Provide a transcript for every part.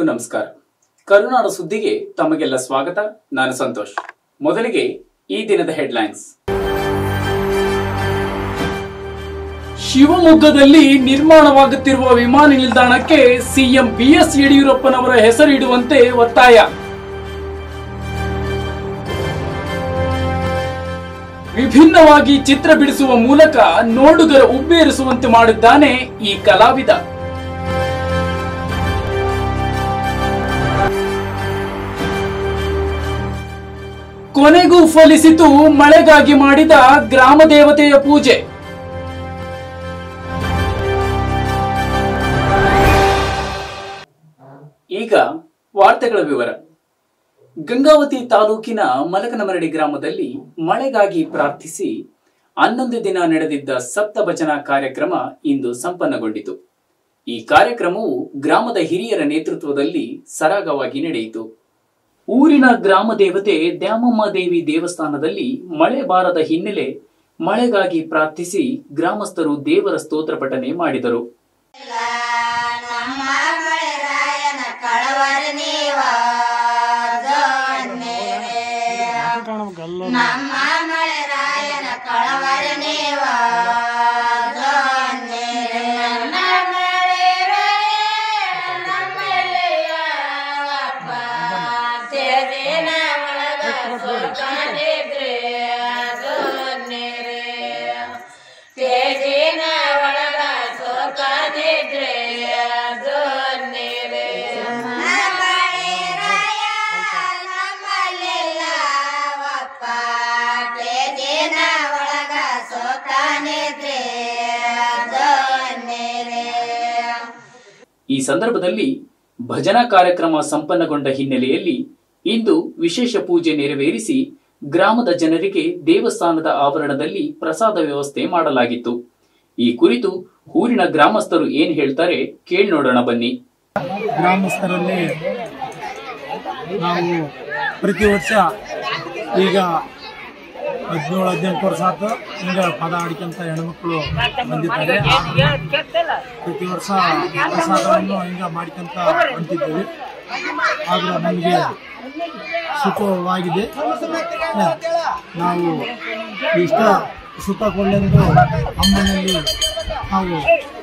ಎಲ್ಲರಿಗೂ ನಮಸ್ಕಾರ ಕರುನಾಡ ಸುದ್ದಿಗೆ ತಮಗೆಲ್ಲ ಸ್ವಾಗತ ನಾನು ಸಂತೋಷ್ ಮೊದಲಿಗೆ ಈ ದಿನದ ಹೆಡ್ಲೈನ್ಸ್ ಶಿವಮೊಗ್ಗದಲ್ಲಿ ನಿರ್ಮಾಣವಾಗುತ್ತಿರುವ ವಿಮಾನ ನಿಲ್ದಾಣಕ್ಕೆ ಸಿಎಂ ಬಿಎಸ್ ಯಡಿಯೂರಪ್ಪನವರ ಹೆಸರಿಡುವಂತೆ ಒತ್ತಾಯ ವಿಭಿನ್ನವಾಗಿ ಚಿತ್ರ ಬಿಡಿಸುವ ಮೂಲಕ ನೋಡುಗರ ಉಬ್ಬೇರಿಸುವಂತೆ ಮಾಡಿದ್ದಾನೆ ಈ ಕಲಾವಿದ ಕೊನೆಗೂ ಫಲಿಸಿತು ಮಳೆಗಾಗಿ ಮಾಡಿದ ಗ್ರಾಮ ದೇವತೆಯ ಪೂಜೆ ಈಗ ವಾರ್ತೆಗಳ ವಿವರ ಗಂಗಾವತಿ ತಾಲೂಕಿನ ಮಲಕನಮರಡಿ ಗ್ರಾಮದಲ್ಲಿ ಮಳೆಗಾಗಿ ಪ್ರಾರ್ಥಿಸಿ ಹನ್ನೊಂದು ದಿನ ನಡೆದಿದ್ದ ಸಪ್ತ ಭಜನಾ ಕಾರ್ಯಕ್ರಮ ಇಂದು ಸಂಪನ್ನಗೊಂಡಿತು ಈ ಕಾರ್ಯಕ್ರಮವು ಗ್ರಾಮದ ಹಿರಿಯರ ನೇತೃತ್ವದಲ್ಲಿ ಸರಾಗವಾಗಿ ನಡೆಯಿತು ಊರಿನ ಗ್ರಾಮ ದೇವತೆ ದ್ಯಾಮಮ್ಮ ದೇವಿ ದೇವಸ್ಥಾನದಲ್ಲಿ ಮಳೆ ಬಾರದ ಹಿನ್ನೆಲೆ ಮಳೆಗಾಗಿ ಪ್ರಾರ್ಥಿಸಿ ಗ್ರಾಮಸ್ಥರು ದೇವರ ಸ್ತೋತ್ರ ಪಠನೆ ಮಾಡಿದರು ನಮ್ಮ ಮಳೆರಾಯನ ಕಳವರ ನೀವ ಜೋನ್ನೇರೆ. ನಮ್ಮ ಮಳೆರಾಯನ ಕಳವರ ನೀವ ಜೋನ್ನೇರೆ. ನನ್ನ ಮಳೆರಾಯ ನಮ್ಮಲ್ಲಿಲ್ಲವಪ್ಪ. ತೇಜಿನ ಒಳಗ ಸುಖನಿದ್ರೆ ಜೋನ್ನೇರೆ. ತೇಜಿನ ಒಳಗ ಸುಖನಿದ್ರೆ ಜೋನ್ನೇರೆ. ನಮ್ಮ ಮಳೆರಾಯ ನಮ್ಮಲ್ಲಿಲ್ಲವಪ್ಪ. ತೇಜಿನ ಒಳಗ ಸುಖನಿದ್ರೆ ಜೋನ್ನೇರೆ. ಈ ಸಂದರ್ಭದಲ್ಲಿ ಭಜನಾ ಕಾರ್ಯಕ್ರಮ ಸಂಪನ್ನಗೊಂಡ ಹಿನ್ನೆಲೆಯಲ್ಲಿ ಇಂದು ವಿಶೇಷ ಪೂಜೆ ನೆರವೇರಿಸಿ ಗ್ರಾಮದ ಜನರಿಗೆ ದೇವಸ್ಥಾನದ ಆವರಣದಲ್ಲಿ ಪ್ರಸಾದ ವ್ಯವಸ್ಥೆ ಮಾಡಲಾಗಿತ್ತು ಈ ಕುರಿತು ಊರಿನ ಗ್ರಾಮಸ್ಥರು ಏನ್ ಹೇಳ್ತಾರೆ ಕೇಳಿ ನೋಡೋಣ ಬನ್ನಿ ಗ್ರಾಮಸ್ಥರಲ್ಲಿ ನಾವು ಪ್ರತಿ ವರ್ಷ ಈಗ ಹದಿನೇಳು ಹದಿನೆಂಟು ವರ್ಷ ಆಯ್ತು ಈಗ ಪದ ಆಡ್ಕೊಂತ ಹೆಣ್ಮಕ್ಳು ಬಂದಿದ್ದಾರೆ ಪ್ರತಿ ವರ್ಷ ಪ್ರಸಾದವನ್ನು ಹಿಂಗ ಮಾಡ್ಕೊಂತ ಹೊಂಟಿದ್ದೀವಿ ಆದ್ರೆ ನಮಗೆ ಸುಖವಾಗಿದೆ ನಾವು ಇಷ್ಟ ಸುಖ ಕೊಳ್ಳೆಂದು ಅಮ್ಮನಲ್ಲಿ ನಾವು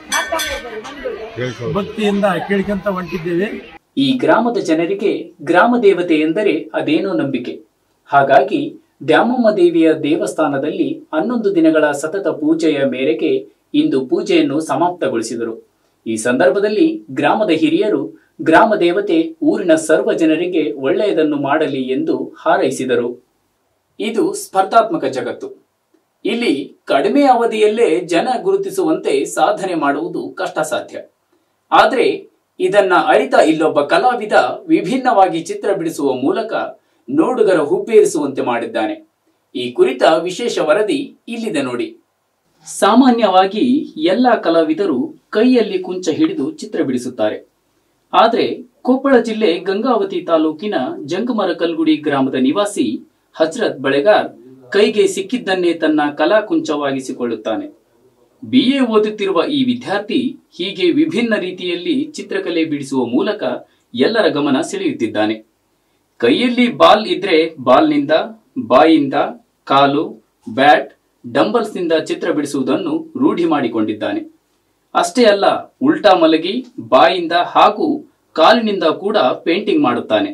ಭಕ್ತಿಯಿಂದ ಕೇಳ್ಕೊಂತ ಹೊಂಟಿದ್ದೇವೆ ಈ ಗ್ರಾಮದ ಜನರಿಗೆ ಗ್ರಾಮ ದೇವತೆ ಎಂದರೆ ಅದೇನೋ ನಂಬಿಕೆ ಹಾಗಾಗಿ ದ್ಯಾಮಮ್ಮ ದೇವಿಯ ದೇವಸ್ಥಾನದಲ್ಲಿ ಹನ್ನೊಂದು ದಿನಗಳ ಸತತ ಪೂಜೆಯ ಮೇರೆಗೆ ಇಂದು ಪೂಜೆಯನ್ನು ಸಮಾಪ್ತಗೊಳಿಸಿದರು ಈ ಸಂದರ್ಭದಲ್ಲಿ ಗ್ರಾಮದ ಹಿರಿಯರು ಗ್ರಾಮ ದೇವತೆ ಊರಿನ ಸರ್ವ ಜನರಿಗೆ ಒಳ್ಳೆಯದನ್ನು ಮಾಡಲಿ ಎಂದು ಹಾರೈಸಿದರು ಇದು ಸ್ಪರ್ಧಾತ್ಮಕ ಜಗತ್ತು ಇಲ್ಲಿ ಕಡಿಮೆ ಅವಧಿಯಲ್ಲೇ ಜನ ಗುರುತಿಸುವಂತೆ ಸಾಧನೆ ಮಾಡುವುದು ಕಷ್ಟ ಸಾಧ್ಯ ಆದ್ರೆ ಇದನ್ನ ಅರಿತ ಇಲ್ಲೊಬ್ಬ ಕಲಾವಿದ ವಿಭಿನ್ನವಾಗಿ ಚಿತ್ರ ಬಿಡಿಸುವ ಮೂಲಕ ನೋಡುಗರ ಹುಬ್ಬೇರಿಸುವಂತೆ ಮಾಡಿದ್ದಾನೆ ಈ ಕುರಿತ ವಿಶೇಷ ವರದಿ ಇಲ್ಲಿದೆ ನೋಡಿ ಸಾಮಾನ್ಯವಾಗಿ ಎಲ್ಲ ಕಲಾವಿದರು ಕೈಯಲ್ಲಿ ಕುಂಚ ಹಿಡಿದು ಚಿತ್ರ ಬಿಡಿಸುತ್ತಾರೆ ಆದರೆ ಕೊಪ್ಪಳ ಜಿಲ್ಲೆ ಗಂಗಾವತಿ ತಾಲೂಕಿನ ಜಂಗಮರ ಕಲ್ಗುಡಿ ಗ್ರಾಮದ ನಿವಾಸಿ ಹಜ್ರತ್ ಬಳೆಗಾರ್ ಕೈಗೆ ಸಿಕ್ಕಿದ್ದನ್ನೇ ತನ್ನ ಕಲಾ ಕುಂಚವಾಗಿಸಿಕೊಳ್ಳುತ್ತಾನೆ ಬಿಎ ಓದುತ್ತಿರುವ ಈ ವಿದ್ಯಾರ್ಥಿ ಹೀಗೆ ವಿಭಿನ್ನ ರೀತಿಯಲ್ಲಿ ಚಿತ್ರಕಲೆ ಬಿಡಿಸುವ ಮೂಲಕ ಎಲ್ಲರ ಗಮನ ಸೆಳೆಯುತ್ತಿದ್ದಾನೆ ಕೈಯಲ್ಲಿ ಬಾಲ್ ಇದ್ರೆ ಬಾಲ್ನಿಂದ ಬಾಯಿಂದ ಕಾಲು ಬ್ಯಾಟ್ ಡಂಬಲ್ಸ್ನಿಂದ ಚಿತ್ರ ಬಿಡಿಸುವುದನ್ನು ರೂಢಿ ಮಾಡಿಕೊಂಡಿದ್ದಾನೆ ಅಷ್ಟೇ ಅಲ್ಲ ಉಲ್ಟಾ ಮಲಗಿ ಬಾಯಿಂದ ಹಾಗೂ ಕಾಲಿನಿಂದ ಕೂಡ ಪೇಂಟಿಂಗ್ ಮಾಡುತ್ತಾನೆ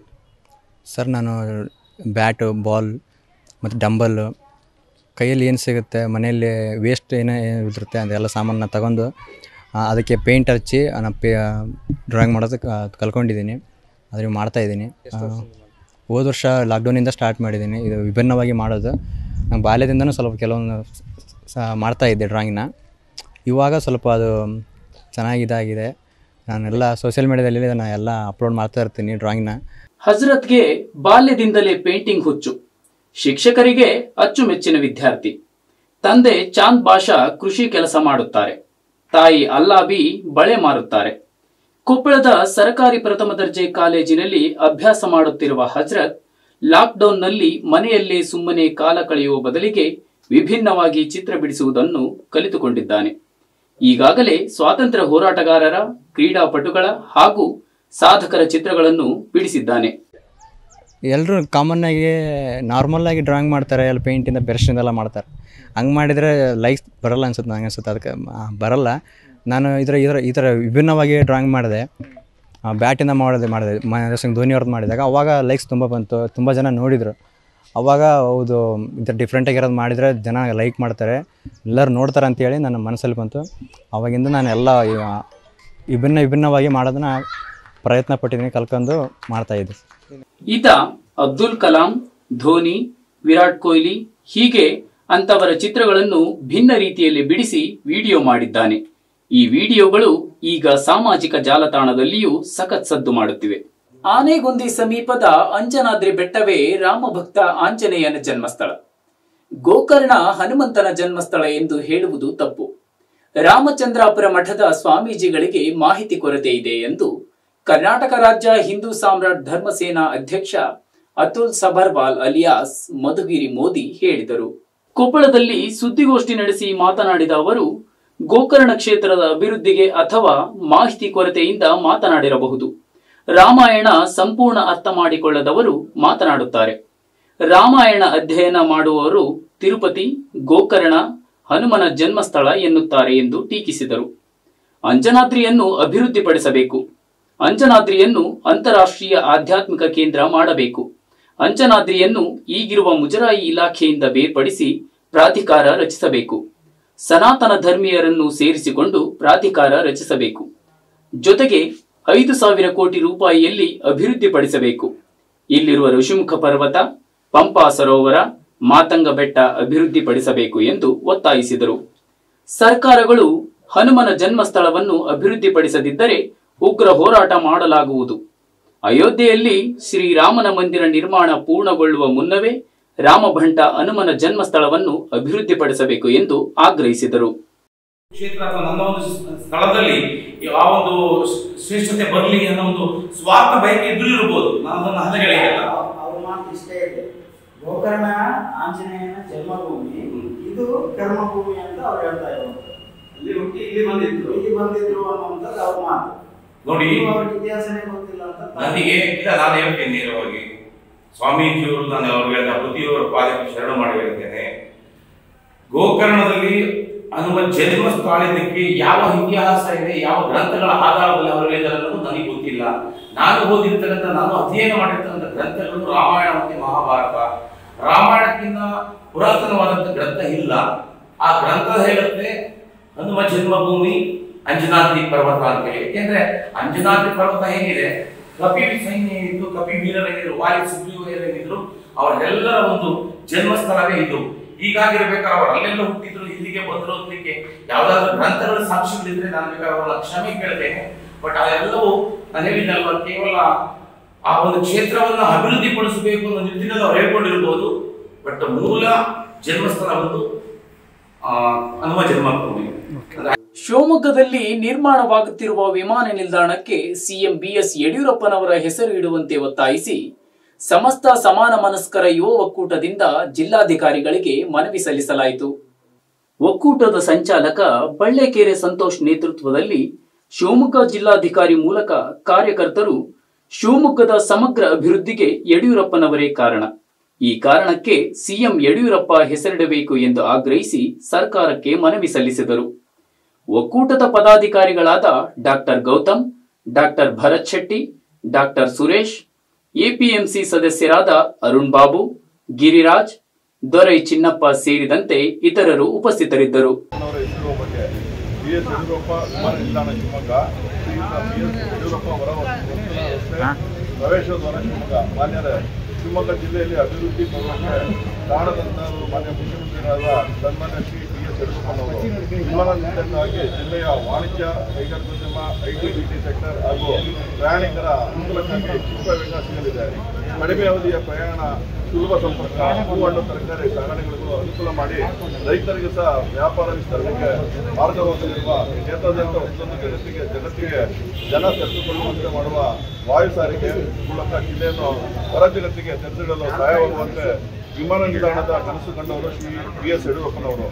ಸರ್ ನಾನು ಬ್ಯಾಟು ಬಾಲ್ ಮತ್ತು ಡಂಬಲ್ಲು ಕೈಯಲ್ಲಿ ಏನು ಸಿಗುತ್ತೆ ಮನೆಯಲ್ಲಿ ವೇಸ್ಟ್ ಏನೇ ಇರುತ್ತೆ ಅದೆಲ್ಲ ಸಾಮಾನ ತಗೊಂಡು ಆ, ಅದಕ್ಕೆ ಪೇಂಟ್ ಹಚ್ಚಿ ನಾನು ಪೇ ಡ್ರಾಯಿಂಗ್ ಮಾಡೋದಕ್ಕೆ ಕಲ್ಕೊಂಡಿದ್ದೀನಿ ಅದ್ರ ಮಾಡ್ತಾಯಿದ್ದೀನಿ ಹೋದ ವರ್ಷ ಲಾಕ್ಡೌನಿಂದ ಸ್ಟಾರ್ಟ್ ಮಾಡಿದ್ದೀನಿ ಇದು ವಿಭಿನ್ನವಾಗಿ ಮಾಡೋದು ನಾನು ಬಾಲ್ಯದಿಂದನೂ ಸ್ವಲ್ಪ ಕೆಲವೊಂದು ಸ ಮಾಡ್ತಾಯಿದ್ದೆ ಡ್ರಾಯಿಂಗ್ನ ಇವಾಗ ಸ್ವಲ್ಪ ಅದು ಚೆನ್ನಾಗಿ ಇದಾಗಿದೆ ನಾನೆಲ್ಲ ಸೋಷಿಯಲ್ ಮೀಡಿಯಾದಲ್ಲಿ ನಾನು ಎಲ್ಲ ಅಪ್ಲೋಡ್ ಮಾಡ್ತಾ ಇರ್ತೀನಿ ಡ್ರಾಯಿಂಗ್ನ ಹಜ್ರತ್ಗೆ ಬಾಲ್ಯದಿಂದಲೇ ಪೇಂಟಿಂಗ್ ಹುಚ್ಚು ಶಿಕ್ಷಕರಿಗೆ ಅಚ್ಚುಮೆಚ್ಚಿನ ವಿದ್ಯಾರ್ಥಿ ತಂದೆ ಚಾಂದ್ ಬಾಷಾ ಕೃಷಿ ಕೆಲಸ ಮಾಡುತ್ತಾರೆ ತಾಯಿ ಅಲ್ಲಾಬಿ ಬಳೆ ಮಾರುತ್ತಾರೆ ಕೊಪ್ಪಳದ ಸರ್ಕಾರಿ ಪ್ರಥಮ ದರ್ಜೆ ಕಾಲೇಜಿನಲ್ಲಿ ಅಭ್ಯಾಸ ಮಾಡುತ್ತಿರುವ ಹಜ್ರತ್ ಲಾಕ್ಡೌನ್ನಲ್ಲಿ ಮನೆಯಲ್ಲೇ ಸುಮ್ಮನೆ ಕಾಲ ಕಳೆಯುವ ಬದಲಿಗೆ ವಿಭಿನ್ನವಾಗಿ ಚಿತ್ರ ಬಿಡಿಸುವುದನ್ನು ಕಲಿತುಕೊಂಡಿದ್ದಾನೆ ಈಗಾಗಲೇ ಸ್ವಾತಂತ್ರ್ಯ ಹೋರಾಟಗಾರರ ಕ್ರೀಡಾಪಟುಗಳ ಹಾಗೂ ಸಾಧಕರ ಚಿತ್ರಗಳನ್ನು ಬಿಡಿಸಿದ್ದಾನೆ ಎಲ್ಲರೂ ಕಾಮನ್ನಾಗಿ ನಾರ್ಮಲ್ಲಾಗಿ ಡ್ರಾಯಿಂಗ್ ಮಾಡ್ತಾರೆ ಎಲ್ಲ ಪೇಂಟಿಂದ ಬ್ರಷಿಂದೆಲ್ಲ ಮಾಡ್ತಾರೆ ಹಂಗೆ ಮಾಡಿದರೆ ಲೈಕ್ಸ್ ಬರಲ್ಲ ಅನ್ಸುತ್ತೆ ನಂಗೆ ಅನ್ಸುತ್ತೆ ಅದಕ್ಕೆ ಆ, ಬರಲ್ಲ ನಾನು ಇದರ ಇದರ ಈ ಥರ ವಿಭಿನ್ನವಾಗಿ ಡ್ರಾಯಿಂಗ್ ಮಾಡಿದೆ ಬ್ಯಾಟಿಂದ ಮಾಡಿದೆ ಮಾಡಿದೆ ಮಹೇಂದ್ರ ಸಿಂಗ್ ಧೋನಿ ಅವ್ರದ್ದು ಮಾಡಿದಾಗ ಅವಾಗ ಲೈಕ್ಸ್ ತುಂಬ ಬಂತು ತುಂಬ ಜನ ನೋಡಿದರು ಅವಾಗ ಹೌದು ಈ ಥರ ಡಿಫ್ರೆಂಟಾಗಿರೋದು ಮಾಡಿದರೆ ಜನ ಲೈಕ್ ಮಾಡ್ತಾರೆ ಎಲ್ಲರೂ ನೋಡ್ತಾರೆ ಅಂತೇಳಿ ನನ್ನ ಮನಸ್ಸಲ್ಲಿ ಬಂತು ಅವಾಗಿಂದ ನಾನು ಎಲ್ಲ ಈ, ಆ, ವಿಭಿನ್ನ ವಿಭಿನ್ನವಾಗಿ ಮಾಡೋದನ್ನ ಪ್ರಯತ್ನ ಪಟ್ಟಿದ್ದೀನಿ ಕಲ್ಕೊಂಡು ಮಾಡ್ತಾಯಿದ್ದೆ ಈತ ಅಬ್ದುಲ್ ಕಲಾಂ ಧೋನಿ ವಿರಾಟ್ ಕೊಹ್ಲಿ ಹೀಗೆ ಅಂತವರ ಚಿತ್ರಗಳನ್ನು ಭಿನ್ನ ರೀತಿಯಲ್ಲಿ ಬಿಡಿಸಿ ವಿಡಿಯೋ ಮಾಡಿದ್ದಾನೆ ಈ ವಿಡಿಯೋಗಳು ಈಗ ಸಾಮಾಜಿಕ ಜಾಲತಾಣದಲ್ಲಿಯೂ ಸಖತ್ ಸದ್ದು ಮಾಡುತ್ತಿವೆ ಆನೆಗೊಂದಿ ಸಮೀಪದ ಅಂಜನಾದ್ರಿ ಬೆಟ್ಟವೇ ರಾಮಭಕ್ತ ಆಂಜನೇಯನ ಜನ್ಮಸ್ಥಳ ಗೋಕರ್ಣ ಹನುಮಂತನ ಜನ್ಮಸ್ಥಳ ಎಂದು ಹೇಳುವುದು ತಪ್ಪು ರಾಮಚಂದ್ರಾಪುರ ಮಠದ ಸ್ವಾಮೀಜಿಗಳಿಗೆ ಮಾಹಿತಿ ಕೊರತೆ ಇದೆ ಎಂದು ಕರ್ನಾಟಕ ರಾಜ್ಯ ಹಿಂದೂ ಸಾಮ್ರಾಟ್ ಧರ್ಮಸೇನಾ ಅಧ್ಯಕ್ಷ ಅತುಲ್ ಸಬರ್ವಾಲ್ ಅಲಿಯಾಸ್ ಮಧುಗಿರಿ ಮೋದಿ ಹೇಳಿದರು ಕೊಪ್ಪಳದಲ್ಲಿ ಸುದ್ದಿಗೋಷ್ಠಿ ನಡೆಸಿ ಮಾತನಾಡಿದ ಅವರು ಗೋಕರ್ಣ ಕ್ಷೇತ್ರದ ಅಭಿವೃದ್ಧಿಗೆ ಅಥವಾ ಮಾಹಿತಿ ಕೊರತೆಯಿಂದ ಮಾತನಾಡಿರಬಹುದು ರಾಮಾಯಣ ಸಂಪೂರ್ಣ ಅರ್ಥ ಮಾಡಿಕೊಳ್ಳದವರು ಮಾತನಾಡುತ್ತಾರೆ ರಾಮಾಯಣ ಅಧ್ಯಯನ ಮಾಡುವವರು ತಿರುಪತಿ ಗೋಕರ್ಣ ಹನುಮನ ಜನ್ಮಸ್ಥಳ ಎನ್ನುತ್ತಾರೆ ಎಂದು ಟೀಕಿಸಿದರು ಅಂಜನಾದ್ರಿಯನ್ನು ಅಭಿವೃದ್ಧಿಪಡಿಸಬೇಕು ಅಂಜನಾದ್ರಿಯನ್ನು ಅಂತಾರಾಷ್ಟ್ರೀಯ ಆಧ್ಯಾತ್ಮಿಕ ಕೇಂದ್ರ ಮಾಡಬೇಕು ಅಂಜನಾದ್ರಿಯನ್ನು ಈಗಿರುವ ಮುಜರಾಯಿ ಇಲಾಖೆಯಿಂದ ಬೇರ್ಪಡಿಸಿ ಪ್ರಾಧಿಕಾರ ರಚಿಸಬೇಕು ಸನಾತನ ಧರ್ಮೀಯರನ್ನು ಸೇರಿಸಿಕೊಂಡು ಪ್ರಾಧಿಕಾರ ರಚಿಸಬೇಕು ಜೊತೆಗೆ ಐದು ಸಾವಿರ ಕೋಟಿ ರೂಪಾಯಿಯಲ್ಲಿ ಅಭಿವೃದ್ಧಿಪಡಿಸಬೇಕು ಇಲ್ಲಿರುವ ಋಷಿಮುಖ ಪರ್ವತ ಪಂಪಾ ಸರೋವರ ಮಾತಂಗ ಬೆಟ್ಟ ಅಭಿವೃದ್ಧಿಪಡಿಸಬೇಕು ಎಂದು ಒತ್ತಾಯಿಸಿದರು ಸರ್ಕಾರಗಳು ಹನುಮನ ಜನ್ಮಸ್ಥಳವನ್ನು ಅಭಿವೃದ್ಧಿಪಡಿಸದಿದ್ದರೆ ಉಗ್ರ ಹೋರಾಟ ಮಾಡಲಾಗುವುದು ಅಯೋಧ್ಯೆಯಲ್ಲಿ ಶ್ರೀರಾಮನ ಮಂದಿರ ನಿರ್ಮಾಣ ಪೂರ್ಣಗೊಳ್ಳುವ ಮುನ್ನವೇ ರಾಮಭಂಟ ಹನುಮನ ಜನ್ಮಸ್ಥಳವನ್ನು ಅಭಿವೃದ್ಧಿಪಡಿಸಬೇಕು ಎಂದು ಆಗ್ರಹಿಸಿದರು ಕ್ಷೇತ್ರ ಅಥವಾ ನನ್ನ ಒಂದು ಸ್ಥಳದಲ್ಲಿ ಆ ಒಂದು ಶ್ರೇಷ್ಠತೆ ಬರಲಿ ಅನ್ನೋ ಒಂದು ಸ್ವಾರ್ಥ ಬಯಕೆ ಇದ್ರೂ ಇರ್ಬೋದು ನಾನು ಅದನ್ನು ಹದಗೆಳೆಯಲ್ಲ ಅವ್ರ ಮಾತು ಇಷ್ಟೇ ಇದೆ ಗೋಕರ್ಣ ಆಂಜನೇಯನ ಜನ್ಮಭೂಮಿ ಇದು ಕರ್ಮಭೂಮಿ ಅಂತ ಅವ್ರು ಹೇಳ್ತಾ ಇರುವಂತದ್ದು ಇಲ್ಲಿ ಹುಟ್ಟಿ ಇಲ್ಲಿ ಬಂದಿದ್ರು ಇಲ್ಲಿ ಬಂದಿದ್ರು ಅನ್ನುವಂಥದ್ದು ಅವ್ರ ಮಾತು ನೋಡಿ ಇದು ಅವ್ರಿಗೆ ಇತಿಹಾಸನೇ ಗೊತ್ತಿಲ್ಲ ಅಂತ ತಾವು- ನನಗೆ ಇಲ್ಲ ನಾನು ಹೇಳ್ತೇನೆ ನೇರವಾಗಿ ಸ್ವಾಮೀಜಿಯವರು ನಾನು ಅವ್ರಿಗೆ ಹೇಳಿದ ಪ್ರತಿಯೊಬ್ಬರ ಪಾದಕ್ಕೆ ಶರಣ ಮಾಡಿ ಹೇಳ್ತೇನೆ ಗೋಕರ್ಣದಲ್ಲಿ ಹನುಮ ಜನ್ಮ ಸ್ಥಳದಕ್ಕೆ ಯಾವ ಇತಿಹಾಸ ಇದೆ ಯಾವ ಗ್ರಂಥಗಳ ಆಧಾರದಲ್ಲಿ ಅವರು ಹೇಳಿದ್ದಾರೆ ಅನ್ನೋದು ನನಗೆ ಗೊತ್ತಿಲ್ಲ ನಾನು ಓದಿರ್ತಕ್ಕಂಥ ನಾನು ಅಧ್ಯಯನ ಮಾಡಿರ್ತಕ್ಕಂಥ ಗ್ರಂಥಗಳು ರಾಮಾಯಣ ಮತ್ತು ಮಹಾಭಾರತ ರಾಮಾಯಣಕ್ಕಿಂತ ಪುರಾತನವಾದಂಥ ಗ್ರಂಥ ಇಲ್ಲ ಆ ಗ್ರಂಥ ಹೇಳುತ್ತೆ ಹನುಮ ಜನ್ಮಭೂಮಿ ಅಂಜನಾದ್ರಿ ಪರ್ವತ ಅಂತ ಹೇಳಿ ಯಾಕೆಂದ್ರೆ ಅಂಜನಾದ್ರಿ ಪರ್ವತ ಹೇಗಿದೆ ಕಪಿ ಸೈನ್ಯ ಏನಿತ್ತು ಕಪಿ ವೀರರೇನಿದ್ರು ವಾಲಿ ಸುಗ್ರೀವರೇನಿದ್ರು ಅವರೆಲ್ಲರ ಒಂದು ಜನ್ಮಸ್ಥಳವೇ ಇದು ಹೀಗಾಗಿರ್ಬೇಕಾದ್ರೆ ಅವರು ಅಲ್ಲೆಲ್ಲ ಹುಟ್ಟಿದ್ರು ಇಲ್ಲಿಗೆ ಬಂದ್ರು ಅಂತಲಿಕ್ಕೆ ಯಾವ್ದಾದ್ರು ಗ್ರಂಥಗಳ ಸಾಕ್ಷಿಗಳಿದ್ರೆ ನಾನು ಬೇಕಾದ್ರೆ ಅವರ ಕ್ಷಮೆ ಕೇಳ್ತೇನೆ ಬಟ್ ಅದೆಲ್ಲವೂ ನಾನು ಹೇಳಿದಲ್ವ ಕೇವಲ ಆ ಒಂದು ಕ್ಷೇತ್ರವನ್ನ ಅಭಿವೃದ್ಧಿಪಡಿಸಬೇಕು ಅನ್ನೋ ನಿಟ್ಟಿನಲ್ಲಿ ಅವ್ರು ಹೇಳ್ಕೊಂಡಿರ್ಬೋದು ಬಟ್ ಮೂಲ ಜನ್ಮಸ್ಥಳ ಒಂದು ಆ, ಹನುಮ ಜನ್ಮಭೂಮಿ ಅಂದ್ರೆ ಶಿವಮೊಗ್ಗದಲ್ಲಿ ನಿರ್ಮಾಣವಾಗುತ್ತಿರುವ ವಿಮಾನ ನಿಲ್ದಾಣಕ್ಕೆ ಸಿಎಂ ಬಿಎಸ್ ಯಡಿಯೂರಪ್ಪನವರ ಹೆಸರು ಇಡುವಂತೆ ಒತ್ತಾಯಿಸಿ ಸಮಸ್ತ ಸಮಾನ ಮನಸ್ಕರ ಯುವ ಒಕ್ಕೂಟದಿಂದ ಜಿಲ್ಲಾಧಿಕಾರಿಗಳಿಗೆ ಮನವಿ ಸಲ್ಲಿಸಲಾಯಿತು ಒಕ್ಕೂಟದ ಸಂಚಾಲಕ ಬಳ್ಳೆಕೆರೆ ಸಂತೋಷ್ ನೇತೃತ್ವದಲ್ಲಿ ಶಿವಮೊಗ್ಗ ಜಿಲ್ಲಾಧಿಕಾರಿ ಮೂಲಕ ಕಾರ್ಯಕರ್ತರು ಶಿವಮೊಗ್ಗದ ಸಮಗ್ರ ಅಭಿವೃದ್ಧಿಗೆ ಯಡಿಯೂರಪ್ಪನವರೇ ಕಾರಣ ಈ ಕಾರಣಕ್ಕೆ ಸಿಎಂ ಯಡಿಯೂರಪ್ಪ ಹೆಸರಿಡಬೇಕು ಎಂದು ಆಗ್ರಹಿಸಿ ಸರ್ಕಾರಕ್ಕೆ ಮನವಿ ಸಲ್ಲಿಸಿದರು ಒಕ್ಕೂಟದ ಪದಾಧಿಕಾರಿಗಳಾದ doctor Gautam doctor Bharat Shetty doctor Suresh APMC ಸದಸ್ಯರಾದ ಅರುಣ್ ಬಾಬು ಗಿರಿರಾಜ್ ದೊರೈ ಚಿನ್ನಪ್ಪ ಸೇರಿದಂತೆ ಇತರರು ಉಪಸ್ಥಿತರಿದ್ದರು ಅವರ ಹೆಸರು ಬಗ್ಗೆ ಬಿ ಎಸ್ ಯಡಿಯೂರಪ್ಪ ವಿಮಾನ ನಿಲ್ದಾಣ ಶಿವಮೊಗ್ಗ ಶ್ರೀಯುತ ಬಿ ಎಸ್ ಯಡಿಯೂರಪ್ಪ ಅವರ ವರ್ತುಲ ರಸ್ತೆ ಪ್ರವೇಶದ್ವಾರ ಶಿವಮೊಗ್ಗ ಮಾನ್ಯರೇ ಶಿವಮೊಗ್ಗ ಜಿಲ್ಲೆಯಲ್ಲಿ ಅಭಿವೃದ್ಧಿ ಬರುವಂತೆ ಕಾರಣದಂತವರು ಮಾನ್ಯ ಮುಖ್ಯಮಂತ್ರಿಗಳಾದ ಸನ್ಮಾನ್ಯ ಶ್ರೀ ಬಿ ಎಸ್ ಯಡಿಯೂರಪ್ಪನವರು ವಿಮಾನ ನಿಲ್ದಾಣಕ್ಕಾಗಿ ಜಿಲ್ಲೆಯ ವಾಣಿಜ್ಯ ಕೈಗಾರಿಕೋದ್ಯಮ ಐಟಿ ಬಿಟಿ ಸೆಕ್ಟರ್ ಹಾಗೂ ಪ್ರಯಾಣಿಕರ ಅನುಕೂಲಕ್ಕಾಗಿ ಕ್ಷಿಪ್ರ ವೇಗ ಸಿಗಲಿದೆ ಕಡಿಮೆ ಅವಧಿಯ ಪ್ರಯಾಣ ಸುಲಭ ಸಂಪರ್ಕ ಹೂಹಣ್ಣು ತರಕಾರಿ ಸಾಗಣೆಗಳಿಗೂ ಅನುಕೂಲ ಮಾಡಿ ರೈತರಿಗೆ ಸಹ ವ್ಯಾಪಾರ ವಿಸ್ತರಣೆಗೆ ಮಾರ್ಗವಾಗಲಿರುವ ಕ್ಷೇತ್ರದಂತ ಒಂದೊಂದು ಜಗತ್ತಿಗೆ ಜಗತ್ತಿಗೆ ಜನ ತೆರೆದುಕೊಳ್ಳುವಂತೆ ಮಾಡುವ ವಾಯು ಸಾರಿಗೆ ಮೂಲಕ ಜಿಲ್ಲೆಯನ್ನು ಹೊರ ಜಗತ್ತಿಗೆ ತೆರೆದಿಡಲು ಸಹಾಯವಾಗುವಂತೆ ವಿಮಾನ ನಿಲ್ದಾಣದ ಕನಸು ಕಂಡವರು ಶ್ರೀ ಬಿ ಎಸ್ ಯಡಿಯೂರಪ್ಪನವರು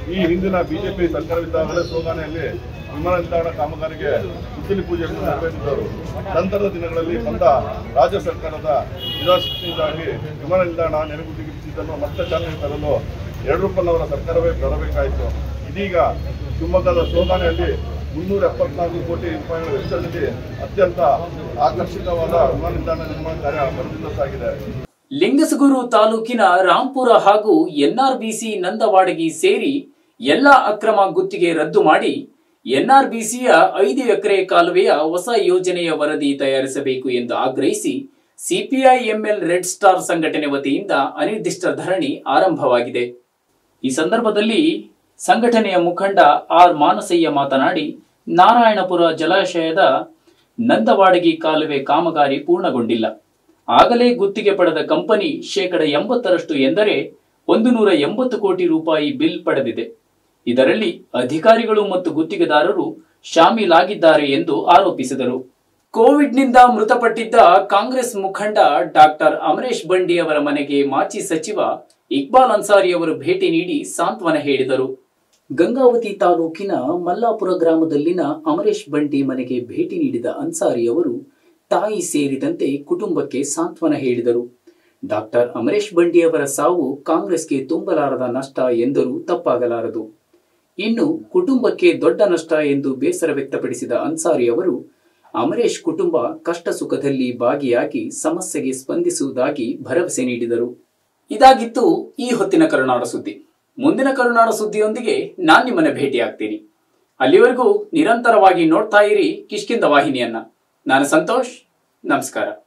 ಈ ಹಿಂದಿನ ಬಿಜೆಪಿ ಸರ್ಕಾರವಿದ್ದಾಗಲೇ ಸೋಗಾನೆಯಲ್ಲಿ ವಿಮಾನ ನಿಲ್ದಾಣ ಕಾಮಗಾರಿಗೆ ಗುದ್ದಲಿ ಪೂಜೆಯನ್ನು ನೆರವೇರಿಸಿದರು ನಂತರದ ದಿನಗಳಲ್ಲಿ ಬಂದ ರಾಜ್ಯ ಸರ್ಕಾರದ ನಿರಾಸಕ್ತಿಯಿಂದಾಗಿ ವಿಮಾನ ನಿಲ್ದಾಣ ನೆನೆಗುದ್ದಿಗೆ ಬಿದ್ದಿದ್ದನ್ನು ಮತ್ತೆ ಚಾಲನೆ ತರಲು ಯಡಿಯೂರಪ್ಪನವರ ಸರ್ಕಾರವೇ ಬರಬೇಕಾಯಿತು ಇದೀಗ ಶಿವಮೊಗ್ಗದ ಸೋಗಾನೆಯಲ್ಲಿ ಮುನ್ನೂರ ಎಪ್ಪತ್ನಾಲ್ಕು ಕೋಟಿ ರೂಪಾಯಿಗಳ ವೆಚ್ಚದಲ್ಲಿ ಅತ್ಯಂತ ಆಕರ್ಷಕವಾದ ವಿಮಾನ ನಿಲ್ದಾಣ ನಿರ್ಮಾಣ ಕಾರ್ಯ ಭರದಿಂದ ಸಾಗಿದೆ ಲಿಂಗಸಗೂರು ತಾಲೂಕಿನ ರಾಂಪುರ ಹಾಗೂ ಎನ್ಆರ್ಬಿಸಿ ನಂದವಾಡಗಿ ಸೇರಿ ಎಲ್ಲ ಅಕ್ರಮ ಗುತ್ತಿಗೆ ರದ್ದು ಮಾಡಿ ಎನ್ಆರ್ಬಿಸಿಯ ಐದು ಎಕರೆ ಕಾಲುವೆಯ ಹೊಸ ಯೋಜನೆಯ ವರದಿ ತಯಾರಿಸಬೇಕು ಎಂದು ಆಗ್ರಹಿಸಿ ಸಿಪಿಐ ಎಂಎಲ್ ರೆಡ್ ಸ್ಟಾರ್ ಸಂಘಟನೆ ವತಿಯಿಂದ ಅನಿರ್ದಿಷ್ಟ ಧರಣಿ ಆರಂಭವಾಗಿದೆ ಈ ಸಂದರ್ಭದಲ್ಲಿ ಸಂಘಟನೆಯ ಮುಖಂಡ ಆರ್ ಮಾನಸಯ್ಯ ಮಾತನಾಡಿ ನಾರಾಯಣಪುರ ಜಲಾಶಯದ ನಂದವಾಡಗಿ ಕಾಲುವೆ ಕಾಮಗಾರಿ ಪೂರ್ಣಗೊಂಡಿಲ್ಲ ಆಗಲೇ ಗುತ್ತಿಗೆ ಪಡೆದ ಕಂಪನಿ ಶೇಕಡ ಎಂಬತ್ತರಷ್ಟು ಎಂದರೆ ಒಂದು ನೂರ ಎಂಬತ್ತು ಕೋಟಿ ರೂಪಾಯಿ ಬಿಲ್ ಪಡೆದಿದೆ ಇದರಲ್ಲಿ ಅಧಿಕಾರಿಗಳು ಮತ್ತು ಗುತ್ತಿಗೆದಾರರು ಶಾಮೀಲಾಗಿದ್ದಾರೆ ಎಂದು ಆರೋಪಿಸಿದರು ಕೋವಿಡ್ನಿಂದ ಮೃತಪಟ್ಟಿದ್ದ ಕಾಂಗ್ರೆಸ್ ಮುಖಂಡ ಡಾಕ್ಟರ್ ಅಮರೇಶ್ ಬಂಡಿ ಅವರ ಮನೆಗೆ ಮಾಜಿ ಸಚಿವ ಇಕ್ಬಾಲ್ ಅನ್ಸಾರಿ ಅವರು ಭೇಟಿ ನೀಡಿ ಸಾಂತ್ವನ ಹೇಳಿದರು ಗಂಗಾವತಿ ತಾಲೂಕಿನ ಮಲ್ಲಾಪುರ ಗ್ರಾಮದಲ್ಲಿನ ಅಮರೇಶ್ ಬಂಡಿ ಮನೆಗೆ ಭೇಟಿ ನೀಡಿದ ಅನ್ಸಾರಿ ಅವರು ತಾಯಿ ಸೇರಿದಂತೆ ಕುಟುಂಬಕ್ಕೆ ಸಾಂತ್ವನ ಹೇಳಿದರು ಡಾಕ್ಟರ್ ಅಮರೇಶ್ ಬಂಡಿ ಅವರ ಸಾವು ಕಾಂಗ್ರೆಸ್ಗೆ ತುಂಬಲಾರದ ನಷ್ಟ ಎಂದರೂ ತಪ್ಪಾಗಲಾರದು ಇನ್ನು ಕುಟುಂಬಕ್ಕೆ ದೊಡ್ಡ ನಷ್ಟ ಎಂದು ಬೇಸರ ವ್ಯಕ್ತಪಡಿಸಿದ ಅನ್ಸಾರಿ ಅವರು ಅಮರೇಶ್ ಕುಟುಂಬ ಕಷ್ಟ ಸುಖದಲ್ಲಿ ಭಾಗಿಯಾಗಿ ಸಮಸ್ಯೆಗೆ ಸ್ಪಂದಿಸುವುದಾಗಿ ಭರವಸೆ ನೀಡಿದರು ಇದಾಗಿತ್ತು ಈ ಹೊತ್ತಿನ ಕರುನಾಡ ಸುದ್ದಿ ಮುಂದಿನ ಕರುನಾಡ ಸುದ್ದಿಯೊಂದಿಗೆ ನಾನ್ ನಿಮ್ಮನ್ನ ಭೇಟಿಯಾಗ್ತೀನಿ ಅಲ್ಲಿವರೆಗೂ ನಿರಂತರವಾಗಿ ನೋಡ್ತಾ ಇರಿ ಕಿಷ್ಕಿಂದ ವಾಹಿನಿಯನ್ನ ನಾನು ಸಂತೋಷ್ ನಮಸ್ಕಾರ